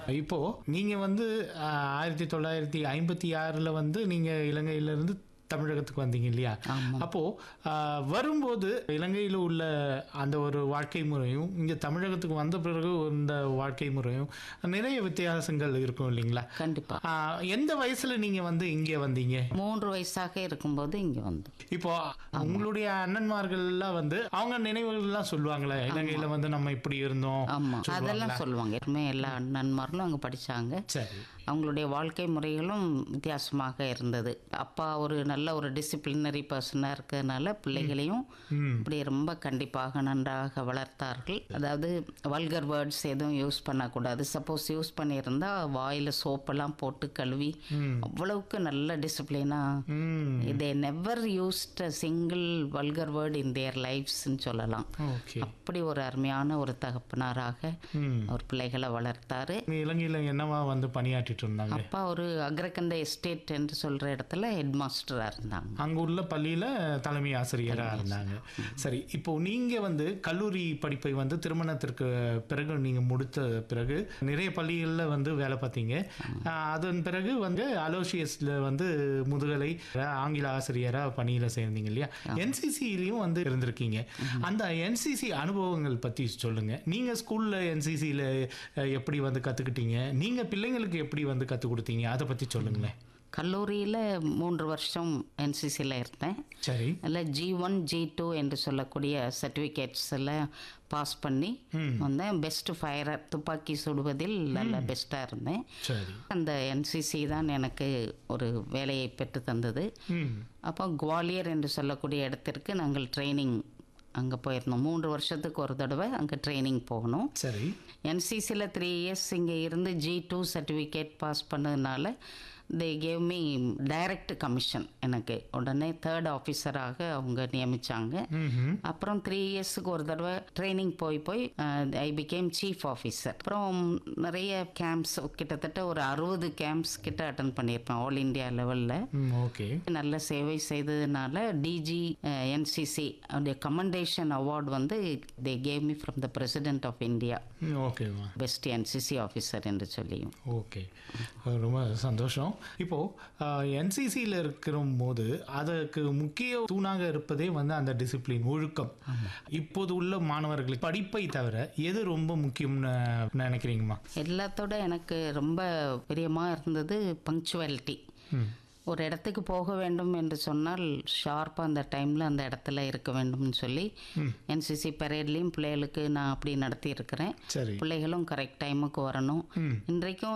இப்போ நீங்க வந்து ஆஹ், ஆயிரத்தி தொள்ளாயிரத்தி ஐம்பத்தி ஆறுல வந்து நீங்க இலங்கையில இருந்து தமிழகத்துக்கு வந்தீங்க இல்லையா ஆமா. அப்போ ஆஹ், வரும்போது இலங்கையில் உள்ள அந்த ஒரு வாழ்க்கை முறையும் இங்க தமிழகத்துக்கு வந்த பிறகு இந்த வாழ்க்கை முறையும் நிறைய வித்தியாசங்கள் இருக்கும் இல்லைங்களா கண்டிப்பா ஆஹ், எந்த வயசுல நீங்க வந்து இங்கே வந்தீங்க மூன்று வயசாக இருக்கும்போது இங்க வந்தோம் இப்போ உங்களுடைய அண்ணன்மார்கள் எல்லாம் வந்து அவங்க நினைவுகள் எல்லாம் சொல்லுவாங்களே இலங்கையில வந்து நம்ம இப்படி இருந்தோம் ஆமா அதெல்லாம் சொல்லுவாங்க எப்பவுமே எல்லா நண்பர்களும் அங்க படிச்சாங்க சரி அவங்களுடைய வாழ்க்கை முறைகளும் வித்தியாசமாக இருந்தது அப்பா ஒரு நல்ல ஒரு டிசிப்ளினரி பர்சனாக இருக்கிறதுனால பிள்ளைகளையும் ம். இப்படி ரொம்ப கண்டிப்பாக நன்றாக வளர்த்தார்கள் அதாவது வல்கர் வேர்ட்ஸ் எதுவும் யூஸ் பண்ணக்கூடாது சப்போஸ் யூஸ் பண்ணியிருந்தா வாயில் சோப்பெல்லாம் போட்டு கழுவி அவ்வளவுக்கு நல்ல டிசிப்ளினாக ம் இதை never used single vulgar word in their லைஃப்ஸ்ன்னு சொல்லலாம் ஓகே அப்படி ஒரு அருமையான ஒரு தகப்பனாராக ம் அவர் பிள்ளைகளை வளர்த்தாரு இலங்கையில என்னவா வந்து பணியாற்றிட்டு இருந்தாங்க அப்பா ஒரு அக்ரகந்த எஸ்டேட் என்று சொல்ற இடத்துல ஹெட் மாஸ்டரா இருந்தாங்க அங்க உள்ள பள்ளியில தலைமை ஆசிரியரா இருந்தாங்க சரி இப்போ நீங்க வந்து கல்லூரி படிப்பை வந்து திருமணத்திற்கு பிறகு நீங்க முடித்த பிறகு நிறைய பள்ளிகள்ல வந்து வேலை பார்த்தீங்க ஆஹ் அதன் பிறகு வந்து அலோசியஸ்ல வந்து முதுகலை ஆங்கில ஆசிரியரா பணியில சேர்ந்தீங்க இல்லையா என்சிசிலையும் வந்து இருந்திருக்கீங்க அந்த என்சிசி அனுபவங்கள் பத்தி சொல்லுங்க நீங்க ஸ்கூல்ல என்சிசியில எப்படி வந்து கத்துக்கிட்டீங்க நீங்க பிள்ளைங்களுக்கு எப்படி வந்து கத்துக் கொடுத்தீங்க அதை பத்தி சொல்லுங்களேன் கல்லூரியில் மூன்று வருஷம் என்சிசியில் இருந்தேன் சரி அதில் ஜி ஒன் ஜி டூ என்று சொல்லக்கூடிய சர்டிஃபிகேட்ஸ் எல்லாம் பாஸ் பண்ணி வந்தேன் பெஸ்ட் ஃபயரர் துப்பாக்கி சுடுவதில் நல்ல பெஸ்ட்டாக இருந்தேன் சரி அந்த என்சிசி தான் எனக்கு ஒரு வேலையை பெற்று தந்தது ம் அப்போ குவாலியர் என்று சொல்லக்கூடிய இடத்திற்கு நாங்கள் ட்ரைனிங் அங்கே போயிருந்தோம் மூன்று வருஷத்துக்கு ஒரு தடவை அங்கே ட்ரைனிங் போகணும் சரி என்சிசியில் த்ரீ இயர்ஸ் இங்கே இருந்து ஜி டூ சர்டிஃபிகேட் பாஸ் பண்ணதுனால they gave me direct commission எனக்கு உடனே தேர்ட் ஆஃபீஸராக அவங்க நியமிச்சாங்க ம்ஹும். அப்புறம் த்ரீ இயர்ஸுக்கு ஒரு தடவை ட்ரைனிங் போய் போய் ஐ பிகேம் சீஃப் ஆஃபீஸர் அப்புறம் நிறைய கேம்ப்ஸ் கிட்டத்தட்ட ஒரு அறுபது கேம்ப்ஸ் கிட்ட அட்டன் பண்ணியிருப்பேன் ஆல் இந்தியா லெவலில் ம் ஓகே நல்ல சேவை செய்ததுனால டிஜி என்சிசி அந்த கமெண்டேஷன் அவார்டு வந்து they gave me from the president of India ம் ஓகேம்மா பெஸ்ட் என்சிசி ஆஃபீஸர் என்று சொல்லியும் ஓகே ரொம்ப சந்தோஷம் இப்போ என்சிசியில் இருக்கிற போது அதுக்கு முக்கிய தூணாக இருப்பதே வந்து அந்த டிசிப்ளின் ஒழுக்கம் இப்போது உள்ள மாணவர்களுக்கு படிப்பை தவிர எது ரொம்ப முக்கியம்னு நினைக்கிறீங்கம்மா எல்லாத்தோட எனக்கு ரொம்ப பிரியமாக இருந்தது பங்க்சுவாலிட்டி ம் ஒரு இடத்துக்கு போக வேண்டும் என்று சொன்னால் ஷார்ப்பாக அந்த டைமில் அந்த இடத்துல இருக்க வேண்டும்னு சொல்லி என்சிசி பரேட்லேயும் பிள்ளைகளுக்கு நான் அப்படி நடத்தி இருக்கிறேன் சரி பிள்ளைகளும் கரெக்ட் டைமுக்கு வரணும் ம் இன்றைக்கும்